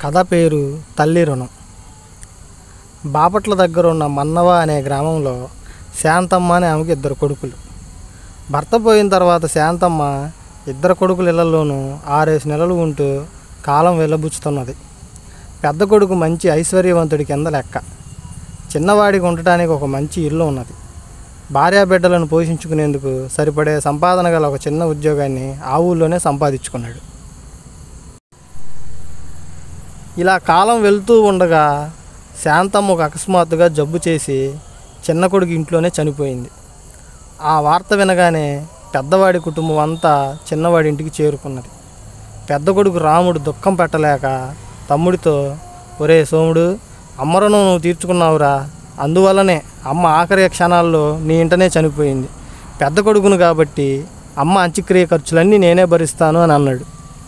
కథ పేరు తల్లి రుణం బాపట్ల దగ్గర ఉన్న మన్నవ అనే గ్రామంలో శాంతమ్మ అనే ఆమెకి ఇద్దరు కొడుకులు భర్త పోయిన తర్వాత శాంతమ్మ ఇద్దరు కొడుకుల ఇళ్లలోనూ ఆరేసి నెలలు ఉంటూ కాలం వెళ్ళబుచ్చుతున్నది పెద్ద కొడుకు మంచి ఐశ్వర్యవంతుడి కింద లెక్క చిన్నవాడికి ఉండటానికి ఒక మంచి ఇల్లు ఉన్నది భార్యాబిడ్డలను పోషించుకునేందుకు సరిపడే సంపాదన గల ఒక చిన్న ఉద్యోగాన్ని ఆ ఊళ్ళోనే సంపాదించుకున్నాడు ఇలా కాలం వెళ్తూ ఉండగా శాంతమ్మ ఒక అకస్మాత్తుగా జబ్బు చేసి చిన్న కొడుకు ఇంట్లోనే చనిపోయింది ఆ వార్త వినగానే పెద్దవాడి కుటుంబం అంతా చిన్నవాడి ఇంటికి చేరుకున్నది పెద్ద కొడుకు రాముడు దుఃఖం పెట్టలేక తమ్ముడితో ఒరే సోముడు అమ్మరను నువ్వు తీర్చుకున్నావురా అందువల్లనే అమ్మ ఆఖరి క్షణాల్లో నీ ఇంటనే చనిపోయింది పెద్ద కొడుకును కాబట్టి అమ్మ అంత్యక్రియ ఖర్చులన్నీ నేనే భరిస్తాను అని అన్నాడు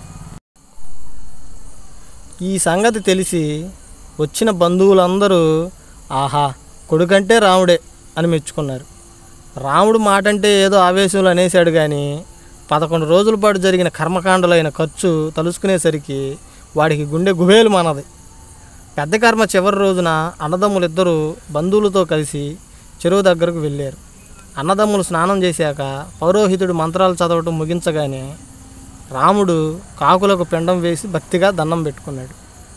ఈ సంగతి తెలిసి వచ్చిన బంధువులందరూ ఆహా కొడుకంటే రాముడే అని మెచ్చుకున్నారు రాముడు మాట అంటే ఏదో ఆవేశంలో అనేశాడు కానీ పదకొండు రోజుల పాటు జరిగిన కర్మకాండలైన ఖర్చు తలుసుకునేసరికి వాడికి గుండె గుబేలు మనది పెద్ద కర్మ చివరి రోజున అన్నదమ్ములిద్దరూ బంధువులతో కలిసి చెరువు దగ్గరకు వెళ్ళారు అన్నదమ్ములు స్నానం చేశాక పౌరోహితుడు మంత్రాలు చదవటం ముగించగానే రాముడు కాకులకు పిండం వేసి భక్తిగా దండం పెట్టుకున్నాడు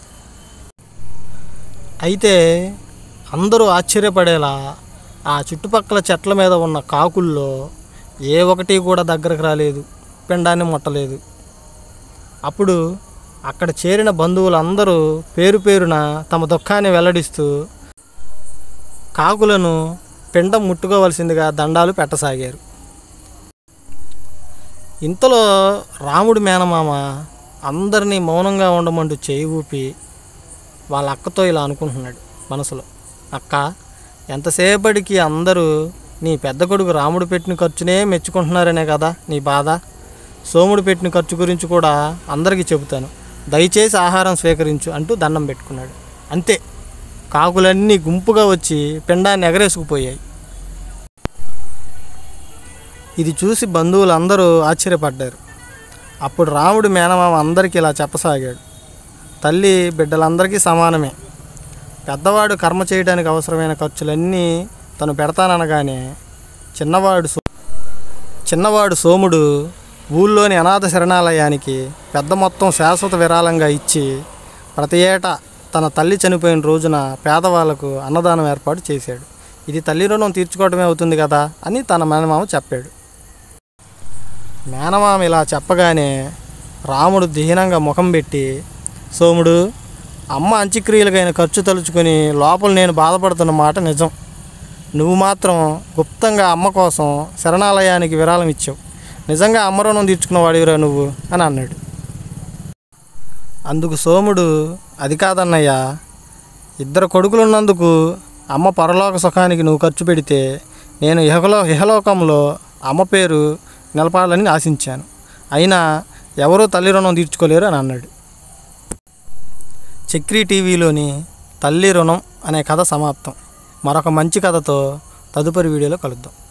అయితే అందరూ ఆశ్చర్యపడేలా ఆ చుట్టుపక్కల చెట్ల మీద ఉన్న కాకుల్లో ఏ ఒకటి కూడా దగ్గరకు రాలేదు పిండాన్ని ముట్టలేదు అప్పుడు అక్కడ చేరిన బంధువులందరూ పేరు పేరున తమ దుఃఖాన్ని వెల్లడిస్తూ కాకులను పిండం ముట్టుకోవలసిందిగా దండాలు పెట్టసాగారు ఇంతలో రాముడి మేనమామ అందరినీ మౌనంగా ఉండమంటూ చేయి ఊపి వాళ్ళ అక్కతో ఇలా అనుకుంటున్నాడు మనసులో అక్క ఎంతసేపటికి అందరూ నీ పెద్ద కొడుకు రాముడు పెట్టిన ఖర్చునే మెచ్చుకుంటున్నారనే కదా నీ బాధ సోముడు పెట్టిన ఖర్చు గురించి కూడా అందరికీ చెబుతాను దయచేసి ఆహారం స్వీకరించు అంటూ దండం పెట్టుకున్నాడు అంతే కాకులన్నీ గుంపుగా వచ్చి పిండాన్ని ఎగరేసుకుపోయాయి ఇది చూసి బంధువులందరూ ఆశ్చర్యపడ్డారు అప్పుడు రాముడు మేనమామ అందరికీ ఇలా చెప్పసాగాడు తల్లి బిడ్డలందరికీ సమానమే పెద్దవాడు కర్మ చేయడానికి అవసరమైన ఖర్చులన్నీ తను పెడతాననగానే చిన్నవాడు సో చిన్నవాడు సోముడు ఊళ్ళోని అనాథ శరణాలయానికి పెద్ద మొత్తం శాశ్వత విరాళంగా ఇచ్చి ప్రతి ఏటా తన తల్లి చనిపోయిన రోజున పేదవాళ్లకు అన్నదానం ఏర్పాటు చేశాడు ఇది తల్లి రుణం తీర్చుకోవడమే అవుతుంది కదా అని తన మేనమామ చెప్పాడు మేనమామ ఇలా చెప్పగానే రాముడు దీనంగా ముఖం పెట్టి సోముడు అమ్మ అంత్యక్రియలకైన ఖర్చు తలుచుకొని లోపల నేను బాధపడుతున్న మాట నిజం నువ్వు మాత్రం గుప్తంగా అమ్మ కోసం శరణాలయానికి విరాళం ఇచ్చావు నిజంగా అమ్మ రుణం తీర్చుకున్న వాడివిరా నువ్వు అని అన్నాడు అందుకు సోముడు అది కాదన్నయ్యా ఇద్దరు కొడుకులున్నందుకు అమ్మ పరలోక సుఖానికి నువ్వు ఖర్చు పెడితే నేను ఇహలో ఇహలోకంలో అమ్మ పేరు నిలపాలని ఆశించాను అయినా ఎవరూ తల్లి రుణం తీర్చుకోలేరు అని అన్నాడు చక్రీ టీవీలోని తల్లి రుణం అనే కథ సమాప్తం మరొక మంచి కథతో తదుపరి వీడియోలో కలుద్దాం